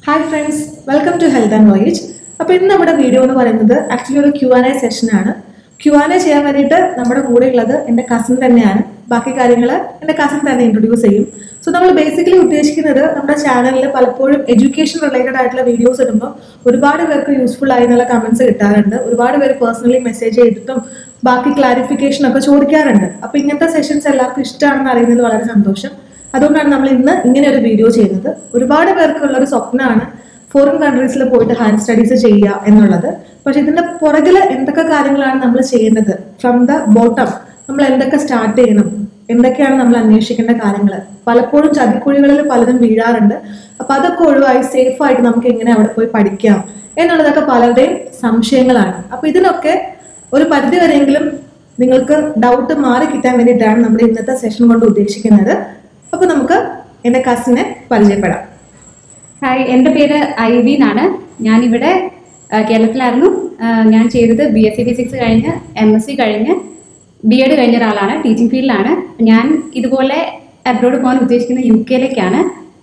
hi friends welcome to health and voyage അപ്പോൾ ഇന്ന് നമ്മുടെ വീഡിയോ എന്ന് പറയുന്നത് ആക്ച്വലി ഒരു ക്യു ആൻ എ സെഷനാണ് ക്യു ആൻ എ ചെയ്യാൻ വേണ്ടിയിട്ട് നമ്മുടെ കൂടെ ഉള്ളത് എൻ്റെ കസിൻ തന്നെയാണ് ബാക്കി കാര്യങ്ങൾ എൻ്റെ കസിൻ തന്നെ ഇൻട്രൊഡ്യൂസ് ചെയ്യും സോ നമ്മൾ ബേസിക്കലി ഉദ്ദേശിക്കുന്നത് നമ്മുടെ ചാനലിൽ പലപ്പോഴും എഡ്യൂക്കേഷൻ റിലേറ്റഡ് ആയിട്ടുള്ള വീഡിയോസ് ഇടുമ്പോൾ ഒരുപാട് പേർക്ക് യൂസ്ഫുൾ ആയി എന്നുള്ള കമൻസ് കിട്ടാറുണ്ട് ഒരുപാട് പേര് പേഴ്സണലി മെസ്സേജ് ചെയ്തിട്ടും ബാക്കി ക്ലാരിഫിക്കേഷൻ ഒക്കെ ചോദിക്കാറുണ്ട് അപ്പോൾ ഇങ്ങനത്തെ സെഷൻസ് എല്ലാവർക്കും ഇഷ്ടമാണെന്ന് അറിയുന്നതിൽ വളരെ സന്തോഷം അതുകൊണ്ടാണ് നമ്മൾ ഇന്ന് ഇങ്ങനെ ഒരു വീഡിയോ ചെയ്യുന്നത് ഒരുപാട് പേർക്കുള്ള ഒരു സ്വപ്നമാണ് ഫോറിൻ കൺട്രീസിൽ പോയിട്ട് ഹയർ സ്റ്റഡീസ് ചെയ്യുക എന്നുള്ളത് പക്ഷെ ഇതിന്റെ പുറകിൽ എന്തൊക്കെ കാര്യങ്ങളാണ് നമ്മൾ ചെയ്യേണ്ടത് ഫ്രം ദ ബോട്ടം നമ്മൾ എന്തൊക്കെ സ്റ്റാർട്ട് ചെയ്യണം എന്തൊക്കെയാണ് നമ്മൾ അന്വേഷിക്കേണ്ട കാര്യങ്ങൾ പലപ്പോഴും ചതിക്കുഴികളിൽ പലതും വീഴാറുണ്ട് അപ്പൊ അതൊക്കെ ഒഴിവായി സേഫ് ആയിട്ട് നമുക്ക് എങ്ങനെ അവിടെ പോയി പഠിക്കാം എന്നുള്ളതൊക്കെ പലരുടെയും സംശയങ്ങളാണ് അപ്പൊ ഇതിനൊക്കെ ഒരു പരിധി വരെയെങ്കിലും നിങ്ങൾക്ക് ഡൗട്ട് മാറി കിട്ടാൻ വേണ്ടിയിട്ടാണ് നമ്മുടെ ഇന്നത്തെ സെഷൻ കൊണ്ട് ഉദ്ദേശിക്കുന്നത് അപ്പൊ നമുക്ക് എന്റെ കസിനെ പരിചയപ്പെടാം ഹായ് എൻ്റെ പേര് ഐവി എന്നാണ് ഞാനിവിടെ ആ, കേരളത്തിലായിരുന്നു ആ, ഞാൻ ചെയ്തത് ബി എസ് സി ഫിസിക്സ് കഴിഞ്ഞ് എം എസ് സി കഴിഞ്ഞ് ബി എഡ് കഴിഞ്ഞ ഒരാളാണ് ടീച്ചിങ് ഫീൽഡിലാണ് ഞാൻ ഇതുപോലെ അബ്രോഡ് പോകാൻ ഉദ്ദേശിക്കുന്നത് യു കെയിലേക്കാണ്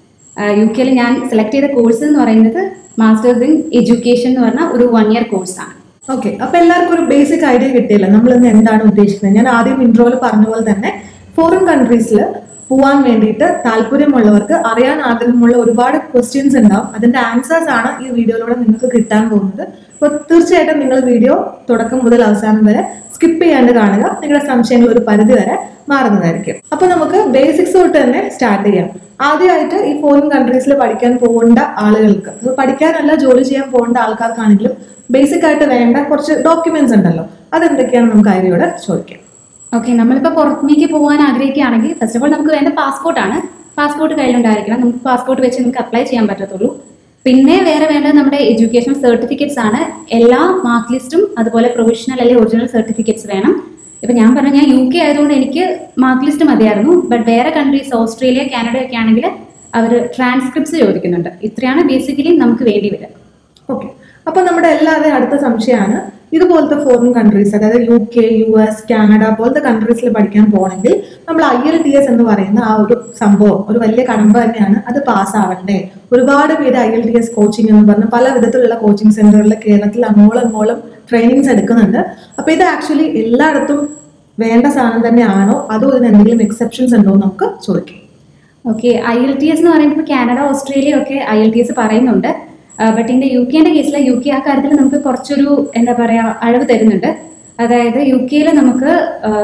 യു കെയിൽ ഞാൻ സെലക്ട് ചെയ്ത കോഴ്സ് എന്ന് പറയുന്നത് മാസ്റ്റേഴ്സ് ഇൻ എഡ്യൂക്കേഷൻ എന്ന് പറഞ്ഞ ഒരു വൺ ഇയർ കോഴ്സാണ് ഓക്കെ അപ്പൊ എല്ലാവർക്കും ഒരു ബേസിക് ഐഡിയ കിട്ടിയല്ലോ നമ്മൾ ഇന്ന് എന്താണ് ഉദ്ദേശിക്കുന്നത് ഞാൻ ആദ്യം ഇൻട്രോയിൽ പറഞ്ഞ പോലെ തന്നെ ഫോറിൻ കൺട്രീസിൽ പോവാൻ വേണ്ടിയിട്ട് താല്പര്യമുള്ളവർക്ക് അറിയാൻ ആഗ്രഹമുള്ള ഒരുപാട് ക്വസ്റ്റ്യൻസ് ഉണ്ടാവും അതിന്റെ ആൻസേഴ്സ് ആണ് ഈ വീഡിയോയിലൂടെ നിങ്ങൾക്ക് കിട്ടാൻ പോകുന്നത് അപ്പോൾ തീർച്ചയായിട്ടും നിങ്ങൾ വീഡിയോ തുടക്കം മുതൽ അവസാനം വരെ സ്കിപ്പ് ചെയ്യാണ്ട് കാണുക നിങ്ങളുടെ സംശയങ്ങൾ ഒരു പരിധി വരെ മാറുന്നതായിരിക്കും അപ്പൊ നമുക്ക് ബേസിക്സ് തൊട്ട് തന്നെ സ്റ്റാർട്ട് ചെയ്യാം ആദ്യമായിട്ട് ഈ ഫോറിൻ കൺട്രീസിൽ പഠിക്കാൻ പോകേണ്ട ആളുകൾക്ക് അത് പഠിക്കാനല്ല ജോലി ചെയ്യാൻ പോകേണ്ട ആൾക്കാർക്കാണെങ്കിലും ബേസിക് ആയിട്ട് വേണ്ട കുറച്ച് ഡോക്യുമെന്റ്സ് ഉണ്ടല്ലോ അതെന്തൊക്കെയാണ് നമുക്ക് ഐഡിയോട് ചോദിക്കാം ഓക്കെ നമ്മളിപ്പോൾ പുറത്തേക്ക് പോകാൻ ആഗ്രഹിക്കുകയാണെങ്കിൽ ഫസ്റ്റ് ഓഫ് ഓൾ നമുക്ക് വേണ്ട പാസ്പോർട്ടാണ് പാസ്പോർട്ട് കയ്യിലുണ്ടായിരിക്കണം നമുക്ക് പാസ്പോർട്ട് വെച്ച് നമുക്ക് അപ്ലൈ ചെയ്യാൻ പറ്റത്തുള്ളൂ പിന്നെ വേറെ വേണ്ടത് നമ്മുടെ എഡ്യൂക്കേഷൻ സർട്ടിഫിക്കറ്റ്സ് ആണ് എല്ലാ മാർക്ക് ലിസ്റ്റും അതുപോലെ പ്രൊവിഷണൽ അല്ലെങ്കിൽ ഒറിജിനൽ സർട്ടിഫിക്കറ്റ്സ് വേണം ഇപ്പം ഞാൻ പറഞ്ഞ ഞാൻ യു കെ ആയതുകൊണ്ട് എനിക്ക് മാർക്ക് ലിസ്റ്റ് മതിയായിരുന്നു ബട്ട് വേറെ കൺട്രീസ് ഓസ്ട്രേലിയ കാനഡ ഒക്കെ ആണെങ്കിൽ അവർ ട്രാൻസ്ക്രിപ്റ്റ്സ് ചോദിക്കുന്നുണ്ട് ഇത്രയാണ് ബേസിക്കലി നമുക്ക് വേണ്ടി വരിക ഓക്കെ അപ്പൊ നമ്മുടെ എല്ലാവരുടെയും അടുത്ത സംശയമാണ് ഇതുപോലത്തെ ഫോറിൻ കൺട്രീസ് അതായത് U K U S Canada പോലത്തെ കൺട്രീസിൽ പഠിക്കാൻ പോകണമെങ്കിൽ നമ്മൾ ഐ എൽ ടി എസ് എന്ന് പറയുന്ന ആ ഒരു സംഭവം ഒരു വലിയ കടമ്പ തന്നെയാണ് അത് പാസ്സാവണ്ടേ ഒരുപാട് പേര് I L T S coaching എന്ന് പറഞ്ഞ് പല വിധത്തിലുള്ള കോച്ചിങ് സെന്ററുകളിൽ കേരളത്തിൽ അങ്ങോളം ഇങ്ങോളം ട്രെയിനിങ്സ് എടുക്കുന്നുണ്ട് അപ്പൊ ഇത് ആക്ച്വലി എല്ലായിടത്തും വേണ്ട സാധനം തന്നെയാണോ അതോ ഇതിന് എന്തെങ്കിലും എക്സെപ്ഷൻസ് ഉണ്ടോ എന്ന് നമുക്ക് ചോദിക്കാം okay I L T S എന്ന് പറയുമ്പോൾ കാനഡ ഓസ്ട്രേലിയ ഒക്കെ ഐ എൽ ടി എസ് പറയുന്നുണ്ട് ബട്ട് ഇതിന്റെ യു കെന്റെ കേസിൽ യു കെ ആ കാര്യത്തിൽ നമുക്ക് കുറച്ചൊരു എന്താ പറയാ അഴവ് തരുന്നുണ്ട് അതായത് യു കെയിൽ നമുക്ക്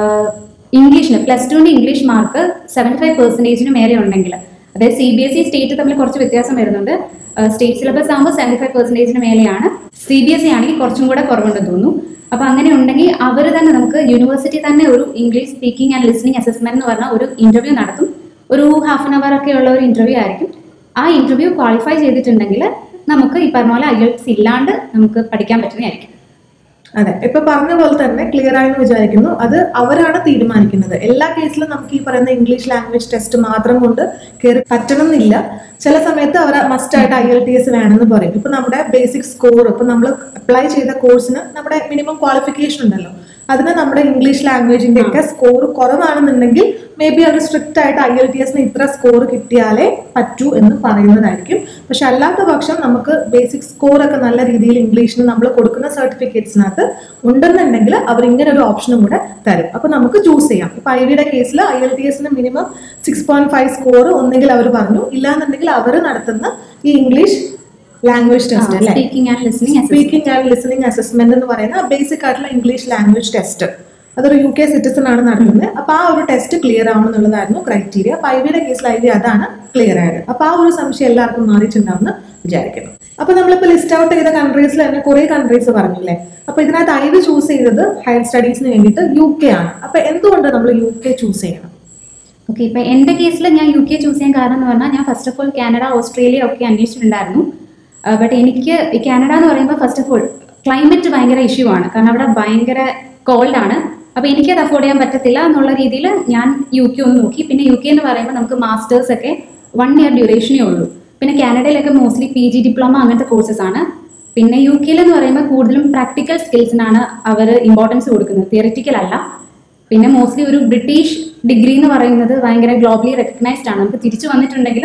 ഇംഗ്ലീഷിന് പ്ലസ് ടുവിന്റെ ഇംഗ്ലീഷ് മാർക്ക് സെവൻറ്റി ഫൈവ് പെർസെൻറ്റേജിന് മേലെ ഉണ്ടെങ്കിൽ അതായത് C B S E state തമ്മിൽ കുറച്ച് വ്യത്യാസം വരുന്നുണ്ട് സ്റ്റേറ്റ് സിലബസ് ആകുമ്പോൾ സെവൻറ്റി ഫൈവ് പെർസെൻറ്റേജിന് മേലെയാണ് സി ബി എസ് ഇ ആണെങ്കിൽ കുറച്ചും കൂടെ കുറവുണ്ടെന്ന് തോന്നുന്നു അപ്പൊ അങ്ങനെ ഉണ്ടെങ്കിൽ അവർ തന്നെ നമുക്ക് യൂണിവേഴ്സിറ്റി തന്നെ ഒരു English speaking and listening assessment എന്ന് പറഞ്ഞ ഒരു ഇന്റർവ്യൂ നടത്തും ഒരു ഹാഫ് ആൻ അവർ ഒക്കെ ഉള്ള ഒരു ഇന്റർവ്യൂ ആയിരിക്കും ആ ഇന്റർവ്യൂ ക്വാളിഫൈ ചെയ്തിട്ടുണ്ടെങ്കിൽ നമുക്ക് ഈ പറഞ്ഞ പോലെ ഐഎൽസ് ഇല്ലാണ്ട് നമുക്ക് പഠിക്കാൻ പറ്റുന്നതായിരിക്കും അതെ ഇപ്പൊ പറഞ്ഞ പോലെ തന്നെ ക്ലിയർ ആയെന്ന് വിചാരിക്കുന്നു അത് അവരാണ് തീരുമാനിക്കുന്നത് എല്ലാ കേസിലും നമുക്ക് ഈ പറയുന്ന ഇംഗ്ലീഷ് ലാംഗ്വേജ് ടെസ്റ്റ് മാത്രം കൊണ്ട് കയറി പറ്റണം എന്നില്ല ചില സമയത്ത് അവർ മസ്റ്റ് ആയിട്ട് ഐ എൽ ടി എസ് വേണമെന്ന് പറയും ഇപ്പൊ നമ്മുടെ ബേസിക് സ്കോർ ഇപ്പൊ നമ്മൾ അപ്ലൈ ചെയ്ത കോഴ്സിന് നമ്മുടെ മിനിമം ക്വാളിഫിക്കേഷൻ ഉണ്ടല്ലോ അതിന് നമ്മുടെ ഇംഗ്ലീഷ് ലാംഗ്വേജിന്റെ ഒക്കെ സ്കോർ കുറവാണെന്നുണ്ടെങ്കിൽ മേ ബി അവർ സ്ട്രിക്റ്റ് ആയിട്ട് ഐ എൽ ടി എസിന് ഇത്ര സ്കോർ കിട്ടിയാലേ പറ്റൂ എന്ന് പറയുന്നതായിരിക്കും പക്ഷെ അല്ലാത്ത പക്ഷം നമുക്ക് ബേസിക് സ്കോർ ഒക്കെ നല്ല രീതിയിൽ ഇംഗ്ലീഷിന് നമ്മൾ കൊടുക്കുന്ന സർട്ടിഫിക്കറ്റ്സിനകത്ത് ഉണ്ടെന്നുണ്ടെങ്കിൽ അവർ ഇങ്ങനെ ഒരു ഓപ്ഷനും കൂടെ തരും അപ്പൊ നമുക്ക് ചൂസ് ചെയ്യാം ഇപ്പൊ ഐ വിയുടെ കേസിൽ ഐ എൽ ടി എസിന് minimum six point five score ഒന്നെങ്കിൽ അവർ പറഞ്ഞു ഇല്ലാന്നുണ്ടെങ്കിൽ അവർ നടത്തുന്ന ഈ ഇംഗ്ലീഷ് ലാംഗ്വേജ് ടെസ്റ്റ് അല്ലേ speaking and listening speaking and listening assessment എന്ന് പറയുന്ന ബേസിക് ആയിട്ടുള്ള ഇംഗ്ലീഷ് ലാംഗ്വേജ് ടെസ്റ്റ് അതൊരു യു കെ സിറ്റിസൺ ആണ് നടത്തുന്നത് അപ്പൊ ആ ഒരു ടെസ്റ്റ് ക്ലിയർ ആവണം എന്നുള്ളതായിരുന്നു ക്രൈറ്റീരിയ അപ്പൊ ഐവിയുടെ കേസിൽ ഐ വി അതാണ് ക്ലിയർ ആയത് അപ്പൊ ആ ഒരു സംശയം എല്ലാവർക്കും മാറിയിട്ടുണ്ടാവുമെന്ന് വിചാരിക്കുന്നു അപ്പൊ നമ്മളിപ്പോ ലിസ്റ്റ് ഔട്ട് ചെയ്ത കൺട്രീസിൽ തന്നെ കുറെ കൺട്രീസ് പറഞ്ഞില്ലേ അപ്പൊ ഇതിനകത്ത് ഐ വി ചൂസ് ചെയ്തത് ഹയർ സ്റ്റഡീസിന് വേണ്ടിയിട്ട് യു കെ ആണ് അപ്പൊ എന്തുകൊണ്ട് നമ്മൾ യു കെ ചൂസ് ചെയ്യണം ഓക്കെ ഇപ്പൊ എന്റെ കേസിൽ ഞാൻ യു കെ ചൂസ് ചെയ്യാൻ കാരണം എന്ന് പറഞ്ഞാൽ ഞാൻ first of all Canada Australia ഒക്കെ അന്വേഷിച്ചിട്ടുണ്ടായിരുന്നു ബട്ട് എനിക്ക് ഈ കാനഡ എന്ന് പറയുമ്പോൾ ഫസ്റ്റ് ഓഫ് ഓൾ ക്ലൈമറ്റ് ഭയങ്കര ഇഷ്യൂ ആണ് കാരണം അവിടെ ഭയങ്കര കോൾഡ് ആണ് അപ്പൊ എനിക്കത് അഫോർഡ് ചെയ്യാൻ പറ്റത്തില്ല എന്നുള്ള രീതിയിൽ ഞാൻ യു കെ ഒന്ന് നോക്കി പിന്നെ യു കെ എന്ന് പറയുമ്പോൾ നമുക്ക് മാസ്റ്റേഴ്സ് ഒക്കെ വൺ ഇയർ ഡ്യൂറേഷനേ ഉള്ളൂ പിന്നെ കാനഡയിലൊക്കെ മോസ്റ്റ്ലി പി ജി ഡിപ്ലോമ അങ്ങനത്തെ കോഴ്സസ് ആണ് പിന്നെ യു കെയിൽ എന്ന് പറയുമ്പോൾ കൂടുതലും പ്രാക്ടിക്കൽ സ്കിൽസിനാണ് അവർ ഇമ്പോർട്ടൻസ് കൊടുക്കുന്നത് തിയറിറ്റിക്കൽ അല്ല പിന്നെ മോസ്റ്റ്ലി ഒരു ബ്രിട്ടീഷ് ഡിഗ്രി എന്ന് പറയുന്നത് ഭയങ്കര ഗ്ലോബലി റെക്കഗ്നൈസ്ഡ് ആണ് നമുക്ക് തിരിച്ചു വന്നിട്ടുണ്ടെങ്കിലും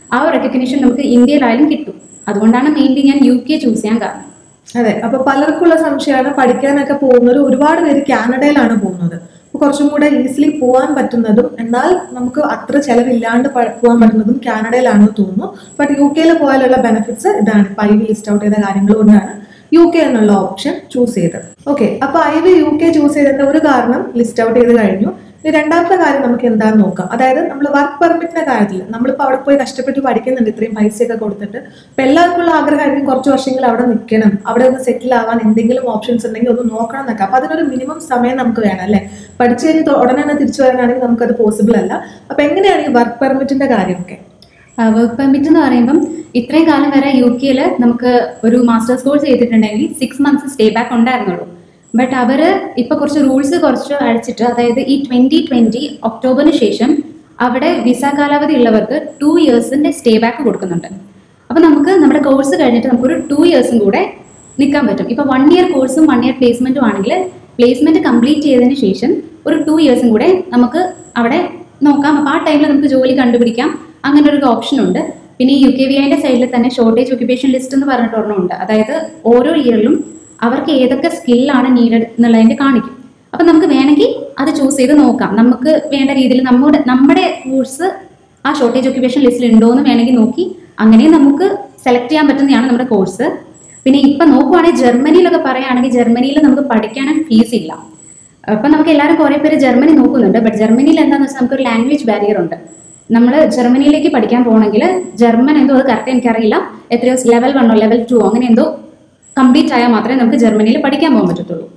ആ ഒരു റെക്കഗ്നിഷൻ നമുക്ക് ഇന്ത്യയിലായാലും കിട്ടും അതുകൊണ്ടാണ് മെയിൻലി ഞാൻ യു കെ ചൂസ് ചെയ്യാൻ കാരണം അതെ അപ്പൊ പലർക്കുള്ള സംശയമാണ് പഠിക്കാനൊക്കെ പോകുന്നവർ ഒരുപാട് പേര് കാനഡയിലാണ് പോകുന്നത് അപ്പൊ കുറച്ചും കൂടെ ഈസിലി പോകാൻ പറ്റുന്നതും എന്നാൽ നമുക്ക് അത്ര ചെലവില്ലാണ്ട് പ- പോകാൻ പറ്റുന്നതും കാനഡയിലാണെന്ന് തോന്നുന്നു ബട്ട് യു കെയിൽ പോയാലുള്ള ബെനിഫിറ്റ്സ് ഇതാണ് ഇപ്പൊ ഐ വി ലിസ്റ്റ് ഔട്ട് ചെയ്ത കാര്യങ്ങൾ കൊണ്ടാണ് യു കെ എന്നുള്ള ഓപ്ഷൻ ചൂസ് ചെയ്തത് ഓക്കെ അപ്പൊ I've U K choose ചെയ്തതിന്റെ ഒരു കാരണം ലിസ്റ്റ് ഔട്ട് ചെയ്ത് കഴിഞ്ഞു ഇനി രണ്ടാമത്തെ കാര്യം നമുക്ക് എന്താണെന്ന് നോക്കാം അതായത് നമ്മൾ വർക്ക് പെർമിറ്റിന്റെ കാര്യത്തിൽ നമ്മളിപ്പോൾ അവിടെ പോയി കഷ്ടപ്പെട്ട് പഠിക്കുന്നുണ്ട് ഇത്രയും പൈസയൊക്കെ കൊടുത്തിട്ട് അപ്പൊ എല്ലാവർക്കും ഉള്ള ആഗ്രഹമായിരിക്കും കുറച്ച് വർഷങ്ങൾ അവിടെ നിൽക്കണം അവിടെ ഒന്ന് സെറ്റിൽ ആവാൻ എന്തെങ്കിലും ഓപ്ഷൻസ് ഉണ്ടെങ്കിൽ ഒന്ന് നോക്കണം എന്നൊക്കെ അപ്പൊ അതിനൊരു മിനിമം സമയം നമുക്ക് വേണം അല്ലേ പഠിച്ചു കഴിഞ്ഞ് തൊ- ഉടനെ തന്നെ തിരിച്ചു വരാനാണെങ്കിൽ നമുക്കത് പോസിബിൾ അല്ല അപ്പൊ എങ്ങനെയാണ് ഈ വർക്ക് പെർമിറ്റിന്റെ കാര്യമൊക്കെ വർക്ക് പെർമിറ്റ് എന്ന് പറയുമ്പം ഇത്രയും കാലം വരെ യു കെയിൽ നമുക്ക് ഒരു മാസ്റ്റേഴ്സ് കോഴ്സ് ചെയ്തിട്ടുണ്ടെങ്കിൽ സിക്സ് മന്ത്സ് സ്റ്റേ ബാക്ക് ഉണ്ടായിരുന്നുള്ളൂ ബട്ട് അവർ ഇപ്പൊ കുറച്ച് റൂൾസ് കുറച്ച് അഴിച്ചിട്ട് അതായത് ഈ ട്വന്റി ട്വന്റി ഒക്ടോബറിന് ശേഷം അവിടെ വിസ കാലാവധി ഉള്ളവർക്ക് ടു ഇയേഴ്സിന്റെ സ്റ്റേ ബാക്ക് കൊടുക്കുന്നുണ്ട് അപ്പൊ നമുക്ക് നമ്മുടെ കോഴ്സ് കഴിഞ്ഞിട്ട് നമുക്കൊരു ടു ഇയേഴ്സും കൂടെ നിൽക്കാൻ പറ്റും ഇപ്പൊ വൺ ഇയർ കോഴ്സും വൺ ഇയർ പ്ലേസ്മെന്റും ആണെങ്കിൽ പ്ലേസ്മെന്റ് കംപ്ലീറ്റ് ചെയ്തതിന് ശേഷം ഒരു ടു ഇയേഴ്സും കൂടെ നമുക്ക് അവിടെ നോക്കാം അപ്പോൾ ആ ടൈമിൽ നമുക്ക് ജോലി കണ്ടുപിടിക്കാം അങ്ങനെ ഒരു ഓപ്ഷൻ ഉണ്ട് പിന്നെ ഈ യു കെ വി ഐന്റെ സൈഡിൽ തന്നെ ഷോർട്ടേജ് ഒക്യുപ്പേഷൻ ലിസ്റ്റ് എന്ന് പറഞ്ഞിട്ട് ഒരെണ്ണമുണ്ട് അതായത് ഓരോ ഇയറിലും അവർക്ക് ഏതൊക്കെ സ്കില്ലാണ് നീഡഡ് എന്നുള്ളതിന്റെ കാണിക്കും അപ്പൊ നമുക്ക് വേണമെങ്കിൽ അത് ചൂസ് ചെയ്ത് നോക്കാം നമുക്ക് വേണ്ട രീതിയിൽ നമ്മുടെ നമ്മുടെ കോഴ്സ് ആ ഷോർട്ടേജ് ഒക്യുപ്പേഷൻ ലിസ്റ്റിൽ ഉണ്ടോ എന്ന് വേണമെങ്കിൽ നോക്കി അങ്ങനെ നമുക്ക് സെലക്ട് ചെയ്യാൻ പറ്റുന്നതാണ് നമ്മുടെ കോഴ്സ് പിന്നെ ഇപ്പൊ നോക്കുവാണെങ്കിൽ ജർമ്മനിയിലൊക്കെ പറയുകയാണെങ്കിൽ ജർമ്മനിയിൽ നമുക്ക് പഠിക്കാനും ഫീസ് ഇല്ല അപ്പൊ നമുക്ക് എല്ലാവരും കുറെ പേര് ജർമ്മനി നോക്കുന്നുണ്ട് ബട്ട് ജർമ്മനിയിൽ എന്താണെന്ന് വെച്ചാൽ നമുക്കൊരു ലാംഗ്വേജ് ബാരിയർ ഉണ്ട് നമ്മൾ ജർമ്മനിയിലേക്ക് പഠിക്കാൻ പോകണമെങ്കിൽ ജർമ്മൻ എന്തോ അത് കറക്റ്റ് എനിക്കറിയില്ല എത്രയോ ലെവൽ വണ്ണോ ലെവൽ ടു അങ്ങനെ എന്തോ കംപ്ലീറ്റ് ആയാൽ മാത്രമേ നമുക്ക് ജർമ്മനിയിൽ പഠിക്കാൻ പോകാൻ പറ്റത്തുള്ളൂ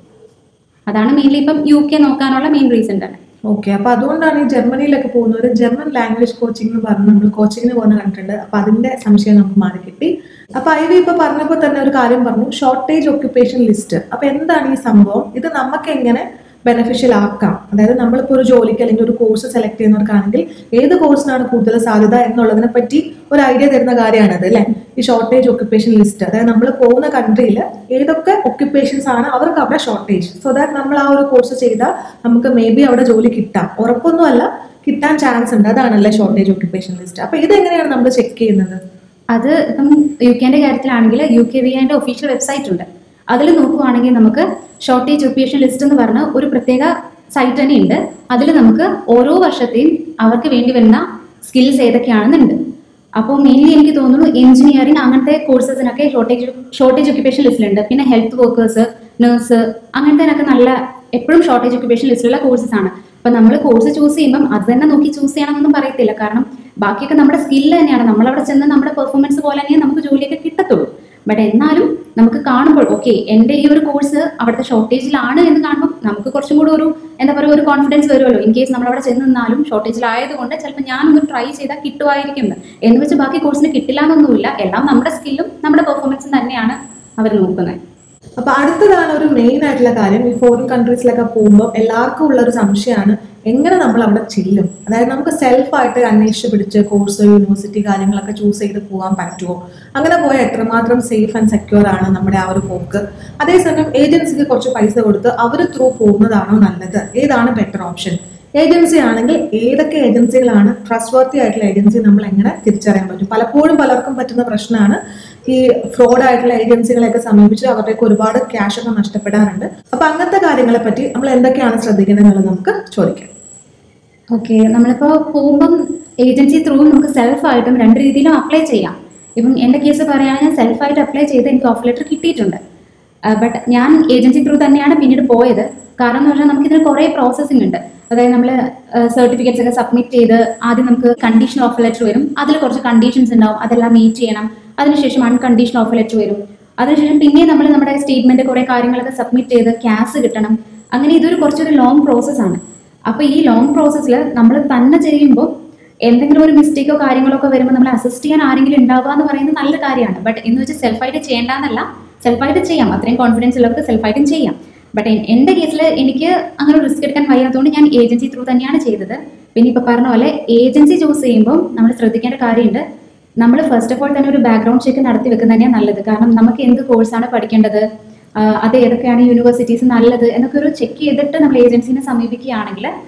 അതാണ് മെയിൻലി ഇപ്പം യു കെ നോക്കാനുള്ള മെയിൻ റീസൺ തന്നെ ഓക്കെ അപ്പൊ അതുകൊണ്ടാണ് ഈ ജർമ്മനിയിലൊക്കെ പോകുന്നവർ ജർമ്മൻ ലാംഗ്വേജ് കോച്ചിങ് എന്ന് പറഞ്ഞ് നമ്മൾ കോച്ചിങ്ങിന് പോകുന്ന കണ്ടിട്ടുണ്ട് അപ്പൊ അതിന്റെ സംശയം നമുക്ക് മാറി കിട്ടി അപ്പൊ ഐ വി ഇപ്പൊ പറഞ്ഞപ്പോൾ തന്നെ ഒരു കാര്യം പറഞ്ഞു ഷോർട്ടേജ് ഒക്യുപ്പേഷൻ ലിസ്റ്റ് അപ്പൊ എന്താണ് ഈ സംഭവം ഇത് നമുക്ക് എങ്ങനെ ബെനിഫിഷ്യൽ ആക്കാം അതായത് നമ്മളിപ്പോൾ ഒരു ജോലിക്ക് അല്ലെങ്കിൽ ഒരു കോഴ്സ് സെലക്ട് ചെയ്യുന്നവർക്കാണെങ്കിൽ ഏത് കോഴ്സിനാണ് കൂടുതൽ സാധ്യത എന്നുള്ളതിനെ പറ്റി ഒരു ഐഡിയ തരുന്ന കാര്യമാണത് അല്ലേ ഈ ഷോർട്ടേജ് ഒക്യുപ്പേഷൻ ലിസ്റ്റ് അതായത് നമ്മൾ പോകുന്ന കൺട്രിയിൽ ഏതൊക്കെ ഒക്യുപ്പേഷൻസ് ആണ് അവർക്ക് അവിടെ ഷോർട്ടേജ് സോ ദാറ്റ് നമ്മൾ ആ ഒരു കോഴ്സ് ചെയ്താൽ നമുക്ക് മേ ബി അവിടെ ജോലി കിട്ടാം ഉറപ്പൊന്നുമല്ല കിട്ടാൻ ചാൻസ് ഉണ്ട് അതാണല്ലേ ഷോർട്ടേജ് ഒക്യുപ്പേഷൻ ലിസ്റ്റ് അപ്പൊ ഇത് എങ്ങനെയാണ് നമ്മൾ ചെക്ക് ചെയ്യുന്നത് അത് ഇപ്പം യു കെന്റെ കാര്യത്തിലാണെങ്കിൽ യു കെ വി ഐന്റെ ഒഫീഷ്യൽ വെബ്സൈറ്റ് ഉണ്ട് അതിൽ നോക്കുവാണെങ്കിൽ നമുക്ക് ഷോർട്ടേജ് ഒക്യുപ്പേഷൻ ലിസ്റ്റ് എന്ന് പറഞ്ഞ ഒരു പ്രത്യേക സൈറ്റ് തന്നെ ഉണ്ട് അതിൽ നമുക്ക് ഓരോ വർഷത്തെയും അവർക്ക് വേണ്ടി വരുന്ന സ്കിൽസ് ഏതൊക്കെയാണെന്നുണ്ട് അപ്പോൾ മെയിൻലി എനിക്ക് തോന്നുന്നു എഞ്ചിനീയറിംഗ് അങ്ങനത്തെ കോഴ്സസിനൊക്കെ ഷോർട്ടേജ് ഷോർട്ടേജ് ഒക്യുപ്പേഷൻ ലിസ്റ്റിലുണ്ട് പിന്നെ ഹെൽത്ത് വർക്കേഴ്സ് നഴ്സ് അങ്ങനത്തേനൊക്കെ നല്ല എപ്പോഴും ഷോർട്ടേജ് ഒക്യുപ്പേഷൻ ലിസ്റ്റിലുള്ള കോഴ്സസ് ആണ് അപ്പം നമ്മൾ കോഴ്സ് ചൂസ് ചെയ്യുമ്പം അത് തന്നെ നോക്കി ചൂസ് ചെയ്യണമെന്നൊന്നും പറയത്തില്ല കാരണം ബാക്കിയൊക്കെ നമ്മുടെ സ്കില്ല് തന്നെയാണ് നമ്മളവിടെ ചെന്ന് നമ്മുടെ പെർഫോമൻസ് പോലെ തന്നെ നമുക്ക് ജോലിയൊക്കെ കിട്ടത്തുള്ളൂ ബട്ട് എന്നാലും നമുക്ക് കാണുമ്പോൾ ഓക്കെ എൻ്റെ ഈ ഒരു കോഴ്സ് അവിടുത്തെ ഷോർട്ടേജിലാണ് എന്ന് കാണുമ്പോൾ നമുക്ക് കുറച്ചും കൂടി ഒരു എന്താ പറയുക ഒരു കോൺഫിഡൻസ് വരുമല്ലോ ഇൻ കേസ് നമ്മളവിടെ ചെന്ന് നിന്നാലും ഷോർട്ടേജിലായതുകൊണ്ട് ചിലപ്പോൾ ഞാനൊന്ന് ട്രൈ ചെയ്താൽ കിട്ടുമായിരിക്കും എന്ന് എന്ന് വെച്ച് ബാക്കി കോഴ്സിന് കിട്ടില്ല എന്നൊന്നുമില്ല എല്ലാം നമ്മുടെ സ്കില്ലും നമ്മുടെ പെർഫോമൻസും തന്നെയാണ് അവർ നോക്കുന്നത് അപ്പൊ അടുത്തതാണ് ഒരു മെയിൻ ആയിട്ടുള്ള കാര്യം ഈ ഫോറിൻ കൺട്രീസിലൊക്കെ പോകുമ്പോൾ എല്ലാവർക്കും ഉള്ള ഒരു സംശയമാണ് എങ്ങനെ നമ്മൾ അവിടെ ചെല്ലും അതായത് നമുക്ക് സെൽഫായിട്ട് അന്വേഷിച്ച് പിടിച്ച് കോഴ്സ് യൂണിവേഴ്സിറ്റി കാര്യങ്ങളൊക്കെ ചൂസ് ചെയ്ത് പോകാൻ പറ്റുമോ അങ്ങനെ പോയാൽ എത്രമാത്രം സേഫ് ആൻഡ് സെക്യൂർ ആണ് നമ്മുടെ ആ ഒരു പോക്ക് അതേസമയം ഏജൻസിക്ക് കുറച്ച് പൈസ കൊടുത്ത് അവർ ത്രൂ പോകുന്നതാണോ നല്ലത് ഏതാണ് ബെറ്റർ ഓപ്ഷൻ ഏജൻസി ആണെങ്കിൽ ഏതൊക്കെ ഏജൻസികളാണ് ട്രസ്റ്റ് വർത്തി ആയിട്ടുള്ള ഏജൻസി നമ്മൾ എങ്ങനെ തിരിച്ചറിയാൻ പറ്റും പലപ്പോഴും പലർക്കും പറ്റുന്ന പ്രശ്നമാണ് ഈ ഫ്രോഡ് ആയിട്ടുള്ള ഏജൻസികളെയൊക്കെ സമീപിച്ച് അവരുടെയൊക്കെ ഒരുപാട് ക്യാഷ് ഒക്കെ നഷ്ടപ്പെടാറുണ്ട് അപ്പൊ അങ്ങനത്തെ കാര്യങ്ങളെ പറ്റി നമ്മൾ എന്തൊക്കെയാണ് ശ്രദ്ധിക്കേണ്ടത് എന്നുള്ളത് നമുക്ക് ചോദിക്കാം ഓക്കെ നമ്മളിപ്പോൾ പോകുമ്പം ഏജൻസി ത്രൂ നമുക്ക് സെൽഫായിട്ടും രണ്ട് രീതിയിലും അപ്ലൈ ചെയ്യാം ഇപ്പം എൻ്റെ കേസ് പറയുകയാണെങ്കിൽ സെൽഫായിട്ട് അപ്ലൈ ചെയ്ത് എനിക്ക് ഓഫ് ലെറ്റർ കിട്ടിയിട്ടുണ്ട് ബട്ട് ഞാൻ ഏജൻസി ത്രൂ തന്നെയാണ് പിന്നീട് പോയത് കാരണം എന്ന് പറഞ്ഞാൽ നമുക്കിതിന് കുറേ പ്രോസസ്സിംഗ് ഉണ്ട് അതായത് നമ്മൾ സർട്ടിഫിക്കറ്റ്സ് ഒക്കെ സബ്മിറ്റ് ചെയ്ത് ആദ്യം നമുക്ക് കണ്ടീഷൻ ഓഫ് ലെറ്റർ വരും അതിൽ കുറച്ച് കണ്ടീഷൻസ് ഉണ്ടാവും അതെല്ലാം മീറ്റ് ചെയ്യണം അതിനുശേഷം അൺകണ്ടീഷൻ ഓഫ് ലെറ്റർ വരും അതിനുശേഷം പിന്നെ നമ്മൾ നമ്മുടെ സ്റ്റേറ്റ്മെന്റ് കുറേ കാര്യങ്ങളൊക്കെ സബ്മിറ്റ് ചെയ്ത് ക്യാഷ് കിട്ടണം അങ്ങനെ ഇതൊരു കുറച്ചൊരു ലോങ് പ്രോസസ്സാണ് അപ്പോൾ ഈ ലോങ് പ്രോസസ്സിൽ നമ്മൾ തന്നെ ചെയ്യുമ്പോൾ എന്തെങ്കിലും ഒരു മിസ്റ്റേക്കോ കാര്യങ്ങളോ ഒക്കെ വരുമ്പോൾ നമ്മൾ അസിസ്റ്റ് ചെയ്യാൻ ആരെങ്കിലും ഉണ്ടാവുക എന്ന് പറയുന്നത് നല്ല കാര്യമാണ് ബട്ട് എന്ന് വെച്ചാൽ സെൽഫായിട്ട് ചെയ്യേണ്ടെന്നല്ല സെൽഫായിട്ട് ചെയ്യാം അത്രയും കോൺഫിഡൻസ് ഉള്ളവർക്ക് സെൽഫായിട്ടും ചെയ്യാം ബട്ട് എൻ്റെ കേസിൽ എനിക്ക് അങ്ങനെ റിസ്ക് എടുക്കാൻ വയ്യാത്തതുകൊണ്ട് ഞാൻ ഏജൻസി ത്രൂ തന്നെയാണ് ചെയ്തത് പിന്നെ ഇപ്പോൾ പറഞ്ഞ പോലെ ഏജൻസി ചൂസ് ചെയ്യുമ്പോൾ നമ്മൾ ശ്രദ്ധിക്കേണ്ട കാര്യമുണ്ട് നമ്മൾ ഫസ്റ്റ് ഓഫ് ഓൾ തന്നെ ഒരു ബാക്ക്ഗ്രൗണ്ട് ചെക്ക് നടത്തി വെക്കുന്നത് തന്നെയാണ് നല്ലത് കാരണം നമുക്ക് എന്ത് കോഴ്സാണ് പഠിക്കേണ്ടത് ആഹ് അത് ഏതൊക്കെയാണ് യൂണിവേഴ്സിറ്റീസ് നല്ലത് എന്നൊക്കെ ഒരു ചെക്ക് ചെയ്തിട്ട് നമ്മൾ ഏജൻസിനെ സമീപിക്കുകയാണെങ്കിൽ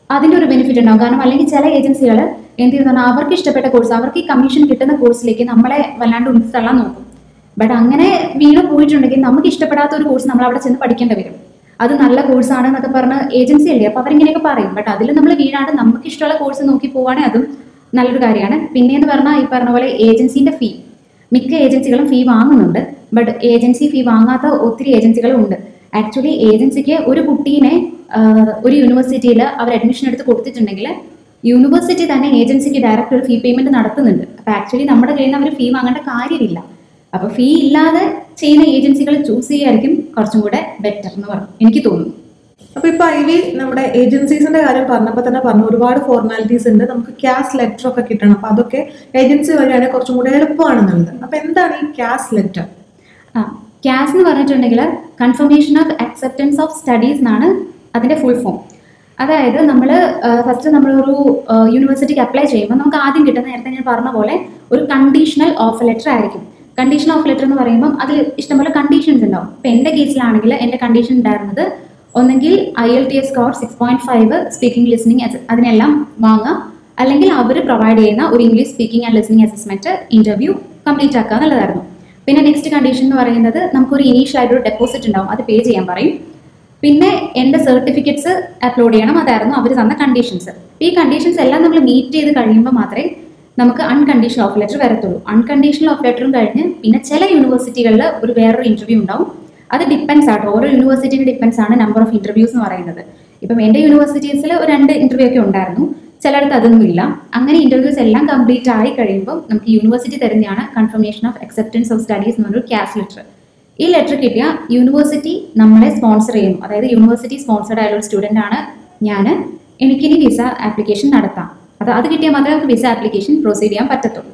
അതിന്റെ ഒരു ബെനിഫിറ്റ് ഉണ്ടാവും കാരണം അല്ലെങ്കിൽ ചില ഏജൻസികൾ എന്ത് ചെയ്യുന്ന അവർക്ക് ഇഷ്ടപ്പെട്ട കോഴ്സ് അവർക്ക് ഈ കമ്മീഷൻ കിട്ടുന്ന കോഴ്സിലേക്ക് നമ്മളെ വല്ലാണ്ട് ഉൾത്തള്ളാൻ നോക്കും ബട്ട് അങ്ങനെ വീണ് പോയിട്ടുണ്ടെങ്കിൽ നമുക്ക് ഇഷ്ടപ്പെടാത്ത ഒരു കോഴ്സ് നമ്മൾ അവിടെ ചെന്ന് പഠിക്കേണ്ടി വരും അത് നല്ല കോഴ്സാണ് എന്നൊക്കെ പറഞ്ഞ് ഏജൻസി അല്ലേ അപ്പൊ അവരിങ്ങനെയൊക്കെ പറയും ബട്ട് അതിൽ നമ്മൾ വീണാണ്ട് നമുക്ക് ഇഷ്ടമുള്ള കോഴ്സ് നോക്കി പോവാണെങ്കിൽ അതും നല്ലൊരു കാര്യമാണ് പിന്നെ എന്ന് പറഞ്ഞാൽ ഈ പറഞ്ഞ പോലെ ഏജൻസിന്റെ ഫീ മിക്ക ഏജൻസികളും ഫീ വാങ്ങുന്നുണ്ട് ബട്ട് ഏജൻസി ഫീ വാങ്ങാത്ത ഒത്തിരി ഏജൻസികളും ഉണ്ട് ആക്ച്വലി ഏജൻസിക്ക് ഒരു കുട്ടീനെ ആഹ്, ഒരു യൂണിവേഴ്സിറ്റിയിൽ അവർ അഡ്മിഷൻ എടുത്ത് കൊടുത്തിട്ടുണ്ടെങ്കിൽ യൂണിവേഴ്സിറ്റി തന്നെ ഏജൻസിക്ക് ഡയറക്റ്റ് ഒരു ഫീ പേയ്മെന്റ് നടത്തുന്നുണ്ട് അപ്പൊ ആക്ച്വലി നമ്മുടെ കയ്യിൽ നിന്ന് അവർ ഫീ വാങ്ങേണ്ട കാര്യമില്ല അപ്പൊ ഫീ ഇല്ലാതെ ചെയ്യുന്ന ഏജൻസികൾ ചൂസ് ചെയ്യായിരിക്കും കുറച്ചും കൂടെ ബെറ്റർ എന്ന് പറഞ്ഞു എനിക്ക് തോന്നുന്നു അപ്പൊ ഇപ്പൊ ഐവി നമ്മുടെ ഏജൻസീസിന്റെ കാര്യം പറഞ്ഞപ്പോൾ തന്നെ പറഞ്ഞു ഒരുപാട് ഫോർമാലിറ്റീസ് ഉണ്ട് നമുക്ക് ക്യാഷ് ലെറ്റർ ഒക്കെ കിട്ടണം അപ്പൊ അതൊക്കെ ഏജൻസി വഴിയാണ് കുറച്ചും കൂടെ എളുപ്പമാണെന്നുള്ളത് അപ്പൊ എന്താണ് ഈ ക്യാഷ് ലെറ്റർ ആ ക്യാസ് എന്ന് പറഞ്ഞിട്ടുണ്ടെങ്കിൽ confirmation of acceptance of studies എന്നാണ് അതിന്റെ ഫുൾ ഫോം അതായത് നമ്മൾ ഫസ്റ്റ് നമ്മളൊരു യൂണിവേഴ്സിറ്റിക്ക് അപ്ലൈ ചെയ്യുമ്പോൾ നമുക്ക് ആദ്യം കിട്ടുന്ന നേരത്തെ ഞാൻ പറഞ്ഞ പോലെ ഒരു കണ്ടീഷണൽ ഓഫർ ലെറ്റർ ആയിരിക്കും കണ്ടീഷൻ ഓഫ് ലെറ്റർ എന്ന് പറയുമ്പോൾ അതിൽ ഇഷ്ടംപോലെ കണ്ടീഷൻസ് ഉണ്ടാവും ഇപ്പം എൻ്റെ കേസിലാണെങ്കിൽ എൻ്റെ കണ്ടീഷൻ ഉണ്ടായിരുന്നത് ഒന്നെങ്കിൽ I L T S score six point five speaking listening അതിനെല്ലാം വാങ്ങാം അല്ലെങ്കിൽ അവർ പ്രൊവൈഡ് ചെയ്യുന്ന ഒരു English speaking and listening assessment interview complete ആക്കുക എന്നുള്ളതായിരുന്നു പിന്നെ നെക്സ്റ്റ് കണ്ടീഷൻ എന്ന് പറയുന്നത് നമുക്കൊരു ഇനീഷ്യൽ ആയിട്ട് ഒരു ഡെപ്പോസിറ്റ് ഉണ്ടാവും അത് പേ ചെയ്യാൻ പറയും പിന്നെ എൻ്റെ സർട്ടിഫിക്കറ്റ്സ് അപ്ലോഡ് ചെയ്യണം അതായിരുന്നു അവർ തന്ന കണ്ടീഷൻസ് ഈ കണ്ടീഷൻസ് എല്ലാം നമ്മൾ മീറ്റ് ചെയ്ത് കഴിയുമ്പോൾ മാത്രമേ നമുക്ക് അൺകണ്ടീഷണൽ ഓഫ് ലെറ്റർ വരത്തുള്ളൂ അൺകണ്ടീഷണൽ ഓഫ് ലെറ്ററും കഴിഞ്ഞ് പിന്നെ ചില യൂണിവേഴ്സിറ്റികളിൽ ഒരു വേറൊരു ഇന്റർവ്യൂ ഉണ്ടാവും അത് ഡിപ്പെൻസ് ആട്ടോ ഓരോ യൂണിവേഴ്സിറ്റിയുടെ ഡിപ്പെൻസ് ആണ് നമ്പർ ഓഫ് ഇന്റർവ്യൂസ് എന്ന് പറയുന്നത് ഇപ്പം എൻ്റെ യൂണിവേഴ്സിറ്റീസിൽ ഒരു രണ്ട് ഇന്റർവ്യൂ ഒക്കെ ഉണ്ടായിരുന്നു ചിലയിടത്ത് അതൊന്നും ഇല്ല അങ്ങനെ ഇന്റർവ്യൂസ് എല്ലാം കംപ്ലീറ്റ് ആയി കഴിയുമ്പോൾ നമുക്ക് യൂണിവേഴ്സിറ്റി തരുന്നതാണ് confirmation of acceptance of studies എന്ന് പറഞ്ഞൊരു ക്യാഷ് ലെറ്റർ ഈ ലെറ്റർ കിട്ടിയ യൂണിവേഴ്സിറ്റി നമ്മളെ സ്പോൺസർ ചെയ്യുന്നു അതായത് യൂണിവേഴ്സിറ്റി സ്പോൺസർഡ് ആയുള്ള ഒരു സ്റ്റുഡൻ്റ് ആണ് ഞാൻ എനിക്കിനി വിസ ആപ്ലിക്കേഷൻ നടത്താം അത് അത് കിട്ടിയാൽ മാത്രമേ നമുക്ക് വിസ ആപ്ലിക്കേഷൻ പ്രൊസീഡ് ചെയ്യാൻ പറ്റത്തുള്ളൂ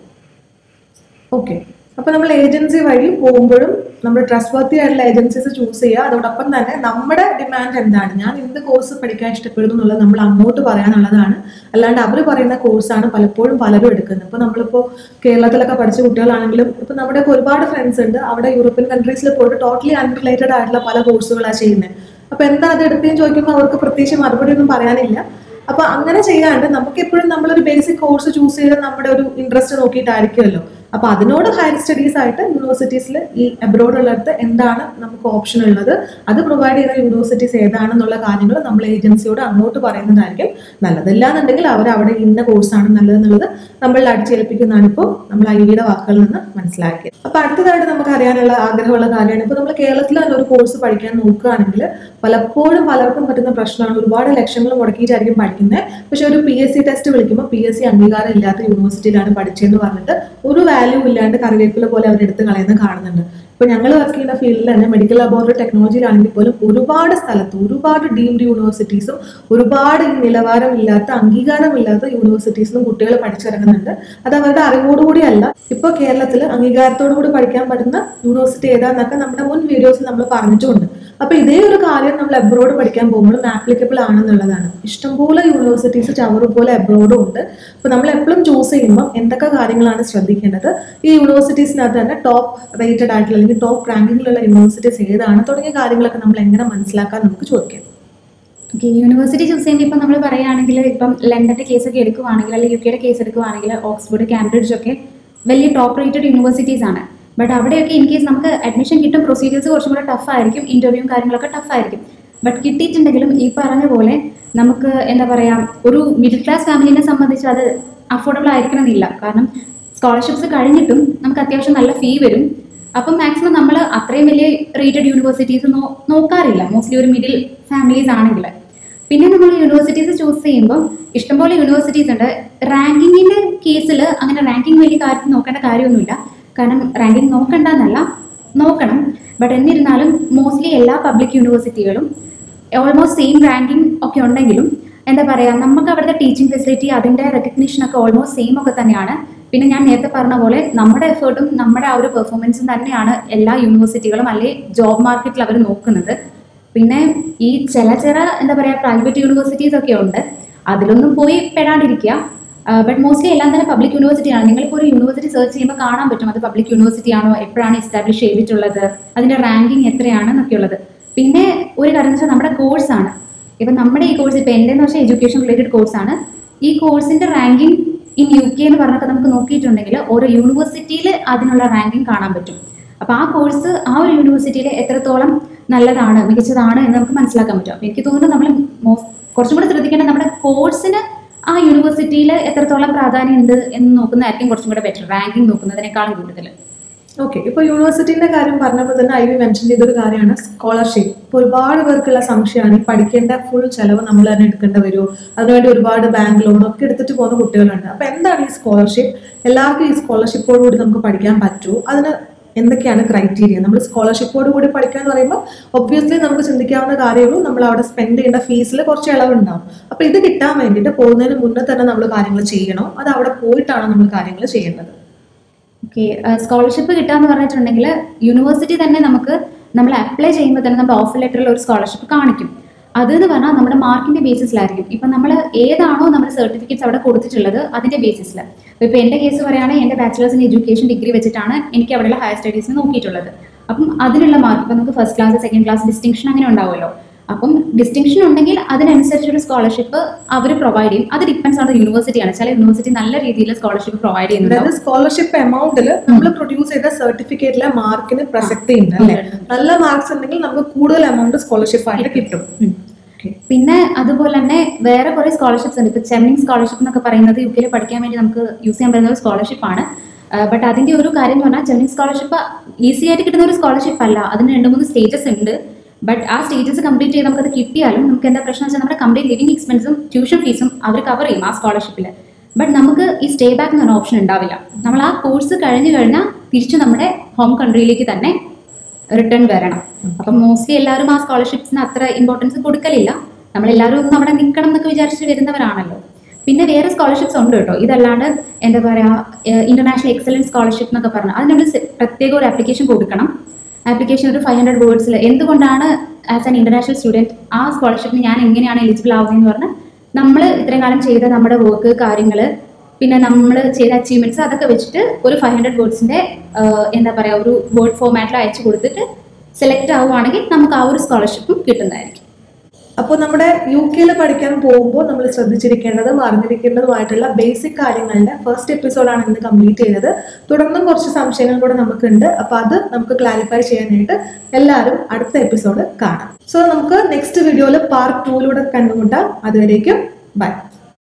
ഓക്കെ അപ്പൊ നമ്മൾ ഏജൻസി വഴി പോകുമ്പോഴും നമ്മൾ ട്രസ്റ്റ് വർത്തി ആയിട്ടുള്ള ഏജൻസീസ് ചൂസ് ചെയ്യുക അതോടൊപ്പം തന്നെ നമ്മുടെ ഡിമാൻഡ് എന്താണ് ഞാൻ എന്ത് കോഴ്സ് പഠിക്കാൻ ഇഷ്ടപ്പെടുന്നു എന്നുള്ളത് നമ്മൾ അങ്ങോട്ട് പറയാനുള്ളതാണ് അല്ലാണ്ട് അവർ പറയുന്ന കോഴ്സാണ് പലപ്പോഴും പലരും എടുക്കുന്നത് ഇപ്പൊ നമ്മളിപ്പോ കേരളത്തിലൊക്കെ പഠിച്ച കുട്ടികളാണെങ്കിലും ഇപ്പൊ നമ്മുടെയൊക്കെ ഒരുപാട് ഫ്രണ്ട്സ് ഉണ്ട് അവിടെ യൂറോപ്യൻ കൺട്രീസിൽ പോയിട്ട് ടോട്ടലി അൺറിലേറ്റഡ് ആയിട്ടുള്ള പല കോഴ്സുകളാണ് ചെയ്യുന്നത് അപ്പൊ എന്താ അത് എടുത്തേന്ന് ചോദിക്കുമ്പോൾ അവർക്ക് പ്രത്യേകിച്ച് മറുപടി ഒന്നും പറയാനില്ല അപ്പൊ അങ്ങനെ ചെയ്യാണ്ട് നമുക്ക് എപ്പോഴും നമ്മളൊരു ബേസിക് കോഴ്സ് ചൂസ് ചെയ്ത് നമ്മുടെ ഒരു ഇൻട്രസ്റ്റ് നോക്കിയിട്ടായിരിക്കുമല്ലോ അപ്പൊ അതിനോട് ഹയർ സ്റ്റഡീസ് ആയിട്ട് യൂണിവേഴ്സിറ്റീസിൽ ഈ അബ്രോഡ് ഉള്ളിടത്ത് എന്താണ് നമുക്ക് ഓപ്ഷൻ ഉള്ളത് അത് പ്രൊവൈഡ് ചെയ്യുന്ന യൂണിവേഴ്സിറ്റീസ് ഏതാണെന്നുള്ള കാര്യങ്ങൾ നമ്മൾ ഏജൻസിയോട് അങ്ങോട്ട് പറയുന്നതായിരിക്കും നല്ലതല്ല എന്നുണ്ടെങ്കിൽ അവർ അവിടെ ഇന്ന കോഴ്സാണ് നല്ലതെന്നുള്ളത് നമ്മളിൽ അടിച്ചേൽപ്പിക്കുന്നതാണ് ഇപ്പോൾ നമ്മൾ ഐ വിയുടെ വാക്കുകളിൽ നിന്ന് മനസ്സിലാക്കിയത് അപ്പൊ അടുത്തതായിട്ട് നമുക്ക് അറിയാനുള്ള ആഗ്രഹമുള്ള കാര്യമാണ് ഇപ്പൊ നമ്മൾ കേരളത്തിൽ തന്നെ ഒരു കോഴ്സ് പഠിക്കാൻ നോക്കുകയാണെങ്കിൽ പലപ്പോഴും പലർക്കും പറ്റുന്ന പ്രശ്നമാണ് ഒരുപാട് ലക്ഷങ്ങൾ മുടക്കിയിട്ടായിരിക്കും പഠിക്കുന്നത് പക്ഷെ ഒരു പി എസ് സി ടെസ്റ്റ് വിളിക്കുമ്പോൾ പി എസ് സി അംഗീകാരം ഇല്ലാത്ത യൂണിവേഴ്സിറ്റിയിലാണ് പഠിച്ചതെന്ന് പറഞ്ഞിട്ട് ഒരു വാല്യൂ ഇല്ലാണ്ട് കറിവേപ്പില പോലെ അവരെടുത്ത് കളയുന്നത് കാണുന്നുണ്ട് ഇപ്പൊ ഞങ്ങൾ വർക്ക് ചെയ്യുന്ന ഫീൽഡിൽ തന്നെ മെഡിക്കൽ ലബോറട്ടറി ടെക്നോളജിയിലാണെങ്കിൽ പോലും ഒരുപാട് സ്ഥലത്ത് ഒരുപാട് ഡീംഡ് യൂണിവേഴ്സിറ്റീസും ഒരുപാട് ഈ നിലവാരമില്ലാത്ത അംഗീകാരമില്ലാത്ത യൂണിവേഴ്സിറ്റീസിലും കുട്ടികൾ പഠിച്ചിറങ്ങുന്നുണ്ട് അത് അവരുടെ അറിവോടുകൂടി അല്ല ഇപ്പൊ കേരളത്തിൽ അംഗീകാരത്തോടു കൂടി പഠിക്കാൻ പറ്റുന്ന യൂണിവേഴ്സിറ്റി ഏതാന്നൊക്കെ നമ്മുടെ മുൻ വീഡിയോസിൽ നമ്മൾ പറഞ്ഞിട്ടുമുണ്ട് അപ്പൊ ഇതേ ഒരു കാര്യം നമ്മൾ അബ്രോഡ് പഠിക്കാൻ പോകുമ്പോഴും ആപ്ലിക്കബിൾ ആണെന്നുള്ളതാണ് ഇഷ്ടംപോലെ യൂണിവേഴ്സിറ്റീസ് ചവറ് പോലെ അബ്രോഡും ഉണ്ട് അപ്പൊ നമ്മൾ എപ്പോഴും ചൂസ് ചെയ്യുമ്പോൾ എന്തൊക്കെ കാര്യങ്ങളാണ് ശ്രദ്ധിക്കേണ്ടത് ഈ യൂണിവേഴ്സിറ്റീസിനകത്ത് തന്നെ ടോപ്പ് റേറ്റഡ് ആയിട്ടുള്ള അല്ലെങ്കിൽ ടോപ്പ് റാങ്കിങ്ങിലുള്ള യൂണിവേഴ്സിറ്റീസ് ഏതാണ് തുടങ്ങിയ കാര്യങ്ങളൊക്കെ നമ്മൾ എങ്ങനെ മനസ്സിലാക്കാൻ നമുക്ക് ചോദിക്കാം ഓക്കെ യൂണിവേഴ്സിറ്റി ചൂസ് ചെയ്യുമ്പോൾ ഇപ്പം നമ്മൾ പറയുകയാണെങ്കിൽ ഇപ്പം ലണ്ടന്റെ കേസൊക്കെ എടുക്കുവാണെങ്കിൽ അല്ലെങ്കിൽ യു കെയുടെ കേസ് എടുക്കുവാണെങ്കിൽ ഓക്സ്ഫോർഡ് കാംബ്രിഡ്ജ് ഒക്കെ വലിയ ടോപ്പ് റേറ്റഡ് യൂണിവേഴ്സിറ്റീസ് ആണ് ബട്ട് അവിടെയൊക്കെ ഇൻ കേസ് നമുക്ക് അഡ്മിഷൻ കിട്ടും പ്രൊസീജിയേഴ്സ് കുറച്ചും കൂടെ ടഫ് ആയിരിക്കും ഇന്റർവ്യൂവും കാര്യങ്ങളൊക്കെ ടഫ് ആയിരിക്കും ബട്ട് കിട്ടിയിട്ടുണ്ടെങ്കിലും ഈ പറഞ്ഞ പോലെ നമുക്ക് എന്താ പറയുക ഒരു മിഡിൽ ക്ലാസ് ഫാമിലിനെ സംബന്ധിച്ച് അത് അഫോർഡബിൾ ആയിരിക്കണമെന്നില്ല കാരണം സ്കോളർഷിപ്സ് കഴിഞ്ഞിട്ടും നമുക്ക് അത്യാവശ്യം നല്ല ഫീ വരും അപ്പം മാക്സിമം നമ്മൾ അത്രയും വലിയ റേറ്റഡ് യൂണിവേഴ്സിറ്റീസ് നോക്കാറില്ല മോസ്റ്റ്ലി ഒരു മിഡിൽ ഫാമിലീസ് ആണെങ്കിൽ പിന്നെ നമ്മൾ യൂണിവേഴ്സിറ്റീസ് ചൂസ് ചെയ്യുമ്പോൾ ഇഷ്ടംപോലെ യൂണിവേഴ്സിറ്റീസ് ഉണ്ട് റാങ്കിങ്ങിന്റെ കേസിൽ അങ്ങനെ റാങ്കിങ് വലിയ കാര്യത്തിൽ നോക്കേണ്ട കാര്യമൊന്നുമില്ല കാരണം റാങ്കിങ് നോക്കണ്ട എന്നല്ല നോക്കണം ബട്ട് എന്നിരുന്നാലും മോസ്റ്റ്ലി എല്ലാ പബ്ലിക് യൂണിവേഴ്സിറ്റികളും ഓൾമോസ്റ്റ് സെയിം റാങ്കിങ് ഒക്കെ ഉണ്ടെങ്കിലും എന്താ പറയുക നമുക്ക് അവിടുത്തെ ടീച്ചിങ് ഫെസിലിറ്റി അതിൻ്റെ റെക്കഗ്നീഷൻ ഒക്കെ ഓൾമോസ്റ്റ് സെയിം ഒക്കെ തന്നെയാണ് പിന്നെ ഞാൻ നേരത്തെ പറഞ്ഞ പോലെ നമ്മുടെ എഫേർട്ടും നമ്മുടെ ആ ഒരു പെർഫോമൻസും തന്നെയാണ് എല്ലാ യൂണിവേഴ്സിറ്റികളും അല്ലെങ്കിൽ ജോബ് മാർക്കറ്റിൽ അവർ നോക്കുന്നത് പിന്നെ ഈ ചില ചില എന്താ പറയുക പ്രൈവറ്റ് യൂണിവേഴ്സിറ്റീസ് ഒക്കെ ഉണ്ട് അതിലൊന്നും പോയി പെടാണ്ടിരിക്കുക ബട്ട് മോസ്റ്റ്ലി എല്ലാം തന്നെ പബ്ലിക് യൂണിവേഴ്സിറ്റി ആണ് നിങ്ങളിപ്പോൾ ഒരു യൂണിവേഴ്സിറ്റി സെർച്ച് ചെയ്യുമ്പോൾ കാണാൻ പറ്റും അത് പബ്ലിക് യൂണിവേഴ്സിറ്റി ആണോ എപ്പോഴാണ് എസ്റ്റാബ്ലിഷ് ചെയ്തിട്ടുള്ളത് അതിന്റെ റാങ്കിങ് എത്രയാണ് എന്നൊക്കെയുള്ളത് പിന്നെ ഒരു കാര്യം എന്ന് വെച്ചാൽ നമ്മുടെ കോഴ്സാണ് ഇപ്പം നമ്മുടെ ഈ കോഴ്സ് ഇപ്പം എൻ്റെ എന്ന് വെച്ചാൽ എഡ്യൂക്കേഷൻ റിലേറ്റഡ് കോഴ്സാണ് ഈ കോഴ്സിന്റെ റാങ്കിങ് ഇൻ യു കെ എന്ന് പറഞ്ഞൊക്കെ നമുക്ക് നോക്കിയിട്ടുണ്ടെങ്കിൽ ഓരോ യൂണിവേഴ്സിറ്റിയിൽ അതിനുള്ള റാങ്കിങ് കാണാൻ പറ്റും അപ്പോൾ ആ കോഴ്സ് ആ ഒരു യൂണിവേഴ്സിറ്റിയിൽ എത്രത്തോളം നല്ലതാണ് മികച്ചതാണ് എന്ന് നമുക്ക് മനസ്സിലാക്കാൻ പറ്റും അപ്പോൾ എനിക്ക് തോന്നുന്നു നമ്മൾ കുറച്ചും കൂടെ ശ്രദ്ധിക്കേണ്ടത് നമ്മുടെ കോഴ്സിന് ആ യൂണിവേഴ്സിറ്റിയിൽ എത്രത്തോളം പ്രാധാന്യം ഉണ്ട് എന്ന് നോക്കുന്നതായിരിക്കും കുറച്ചും കൂടെ ബെറ്റർ റാങ്കിങ് നോക്കുന്നതിനേക്കാളും കൂടുതൽ ഓക്കെ ഇപ്പൊ യൂണിവേഴ്സിറ്റിന്റെ കാര്യം പറഞ്ഞപ്പോൾ തന്നെ ഐ വി മെൻഷൻ ചെയ്തൊരു കാര്യമാണ് സ്കോളർഷിപ്പ് ഇപ്പൊ ഒരുപാട് പേർക്കുള്ള സംശയമാണ് ഈ പഠിക്കേണ്ട ഫുൾ ചെലവ് നമ്മൾ തന്നെ എടുക്കേണ്ടി വരുമോ അതിനുവേണ്ടി ഒരുപാട് ബാങ്ക് ലോൺ ഒക്കെ എടുത്തിട്ട് പോകുന്ന കുട്ടികളുണ്ട് അപ്പൊ എന്താണ് ഈ സ്കോളർഷിപ്പ് എല്ലാവർക്കും ഈ സ്കോളർഷിപ്പോട് കൂടി നമുക്ക് പഠിക്കാൻ പറ്റുമോ അതിന് എന്തൊക്കെയാണ് ക്രൈറ്റീരിയ നമ്മൾ സ്കോളർഷിപ്പോട് കൂടി പഠിക്കുക എന്ന് പറയുമ്പോൾ ഒബ്വിയസ്ലി നമുക്ക് ചിന്തിക്കാവുന്ന കാര്യമുള്ളൂ നമ്മൾ അവിടെ സ്പെൻഡ് ചെയ്യേണ്ട ഫീസിൽ കുറച്ച് ഇളവുണ്ടാവും അപ്പൊ ഇത് കിട്ടാൻ വേണ്ടിയിട്ട് പോകുന്നതിന് മുന്നേ തന്നെ നമ്മൾ കാര്യങ്ങൾ ചെയ്യണോ അത് അവിടെ പോയിട്ടാണോ നമ്മൾ കാര്യങ്ങൾ ചെയ്യേണ്ടത് ഓക്കെ സ്കോളർഷിപ്പ് കിട്ടാന്ന് പറഞ്ഞിട്ടുണ്ടെങ്കിൽ യൂണിവേഴ്സിറ്റി തന്നെ നമുക്ക് നമ്മൾ അപ്ലൈ ചെയ്യുമ്പോൾ തന്നെ നമ്മുടെ ഓഫർ ലെറ്ററിൽ ഒരു സ്കോളർഷിപ്പ് കാണിക്കും അത് എന്ന് പറഞ്ഞാൽ നമ്മുടെ മാർക്കിന്റെ ബേസിസിലായിരിക്കും ഇപ്പം നമ്മൾ ഏതാണോ നമ്മുടെ സർട്ടിഫിക്കറ്റ്സ് അവിടെ കൊടുത്തിട്ടുള്ളത് അതിന്റെ ബേസിസിൽ ഇപ്പം എൻ്റെ കേസ് പറയുകയാണെങ്കിൽ എൻ്റെ ബാച്ചിലേഴ്സ് ഇൻ എഡ്യൂക്കേഷൻ ഡിഗ്രി വെച്ചിട്ടാണ് എനിക്ക് അവിടെയുള്ള ഹയർ സ്റ്റഡീസിന് നോക്കിയിട്ടുള്ളത് അപ്പം അതിനുള്ള മാർക്ക് ഇപ്പം നമുക്ക് first class second class distinction അങ്ങനെ ഉണ്ടാവുമല്ലോ അപ്പം ഡിസ്റ്റിങ്ഷൻ ഉണ്ടെങ്കിൽ അതിനനുസരിച്ചൊരു സ്കോളർഷിപ്പ് അവർ പ്രൊവൈഡ് ചെയ്യും അത് ഡിപ്പെൻസ് ഓൺ യൂണിവേഴ്സിറ്റിയാണ് ചില യൂണിവേഴ്സിറ്റി നല്ല രീതിയിൽ സ്കോളർഷിപ്പ് പ്രൊവൈഡ് ചെയ്യുന്നുണ്ട് അതായത് സ്കോളർഷിപ്പ് എമൗണ്ടിൽ നമ്മൾ പ്രൊഡ്യൂസ് ചെയ്ത സർട്ടിഫിക്കറ്റിലെ മാർക്കിന് പ്രസക്തി ഉണ്ട് അല്ലേ നല്ല മാർക്സ് ഉണ്ടെങ്കിൽ നമുക്ക് കൂടുതൽ എമൗണ്ട് സ്കോളർഷിപ്പ് ആയിട്ട് കിട്ടും പിന്നെ അതുപോലെ തന്നെ വേറെ കുറെ സ്കോളർഷിപ്സ് ഉണ്ട് ഇപ്പൊ ചെമ്മനിങ് സ്കോളർഷിപ്പ് എന്നൊക്കെ പറയുന്നത് യു കെയിൽ പഠിക്കാൻ വേണ്ടി നമുക്ക് യൂസ് ചെയ്യാൻ പറ്റുന്ന ഒരു സ്കോളർഷിപ്പ് ആണ് ബട്ട് അതിന്റെ ഒരു കാര്യം എന്ന് പറഞ്ഞാൽ ചെമ്മനിങ് സ്കോളർഷിപ്പ് ഈസി ആയിട്ട് കിട്ടുന്ന ഒരു സ്കോളർഷിപ്പ് അല്ല അതിന് രണ്ട് മൂന്ന് സ്റ്റേജസ് ഉണ്ട് ബട്ട് ആ സ്റ്റേജസ് കംപ്ലീറ്റ് ചെയ്ത് നമുക്കത് കിട്ടിയാലും നമുക്ക് എന്താ പ്രശ്നം വെച്ചാൽ നമ്മുടെ കംപ്ലീറ്റ് ലിവിംഗ് എക്സ്പെൻസും ട്യൂഷൻ ഫീസും അവർ കവർ ചെയ്യും ആ സ്കോളർഷിപ്പിൽ ബട്ട് നമുക്ക് ഈ സ്റ്റേ ബാക്ക് എന്നൊരു ഓപ്ഷൻ ഉണ്ടാവില്ല നമ്മൾ ആ കോഴ്സ് കഴിഞ്ഞു കഴിഞ്ഞാൽ തിരിച്ച് നമ്മുടെ ഹോം കൺട്രിയിലേക്ക് തന്നെ റിട്ടേൺ വരണം അപ്പം മോസ്റ്റ്ലി എല്ലാവരും ആ സ്കോളർഷിപ്സിന് അത്ര ഇമ്പോർട്ടൻസ് കൊടുക്കലില്ല നമ്മളെല്ലാവരും ഒന്ന് അവിടെ നിൽക്കണം എന്നൊക്കെ വിചാരിച്ച് വരുന്നവരാണല്ലോ പിന്നെ വേറെ സ്കോളർഷിപ്സ് ഉണ്ട് കേട്ടോ ഇതല്ലാണ്ട് എന്താ പറയുക ഇന്റർനാഷണൽ എക്സലൻസ് സ്കോളർഷിപ്പ് എന്നൊക്കെ പറഞ്ഞാൽ അതിന് നമ്മൾ പ്രത്യേക ഒരു ആപ്ലിക്കേഷൻ കൊടുക്കണം ആപ്ലിക്കേഷൻ ഒരു ഫൈവ് ഹൺഡ്രഡ് വേർഡ്സിൽ എന്തുകൊണ്ടാണ് ആസ് ആൻ ഇന്റർനാഷണൽ സ്റ്റുഡൻറ്റ് ആ സ്കോളർഷിപ്പിന് ഞാൻ എങ്ങനെയാണ് എലിജിബിൾ ആവുന്നതെന്ന് പറഞ്ഞാൽ നമ്മൾ ഇത്രയും കാലം ചെയ്ത നമ്മുടെ വർക്ക് കാര്യങ്ങൾ പിന്നെ നമ്മൾ ചെയ്ത അച്ചീവ്മെന്റ്സ് അതൊക്കെ വെച്ചിട്ട് ഒരു ഫൈവ് ഹൺഡ്രഡ് വേർഡ്സിന്റെ എന്താ പറയുക ഒരു വേർഡ് ഫോമാറ്റിൽ അയച്ചു കൊടുത്തിട്ട് സെലക്ട് ആവുകയാണെങ്കിൽ നമുക്ക് ആ ഒരു സ്കോളർഷിപ്പും കിട്ടുന്നതായിരിക്കും അപ്പോൾ നമ്മുടെ യു കെയിൽ പഠിക്കാൻ പോകുമ്പോൾ നമ്മൾ ശ്രദ്ധിച്ചിരിക്കേണ്ടതും അറിഞ്ഞിരിക്കേണ്ടതുമായിട്ടുള്ള ബേസിക് കാര്യങ്ങളുടെ ഫസ്റ്റ് എപ്പിസോഡാണ് ഇന്ന് കംപ്ലീറ്റ് ചെയ്തത് തുടർന്നും കുറച്ച് സംശയങ്ങൾ കൂടെ നമുക്കുണ്ട് അപ്പോൾ അത് നമുക്ക് ക്ലാരിഫൈ ചെയ്യാനായിട്ട് എല്ലാവരും അടുത്ത എപ്പിസോഡ് കാണാം സോ നമുക്ക് നെക്സ്റ്റ് വീഡിയോയിൽ പാർട്ട് ടൂയിലൂടെ കണ്ടുമുട്ടാം അതുവരേക്കും ബൈ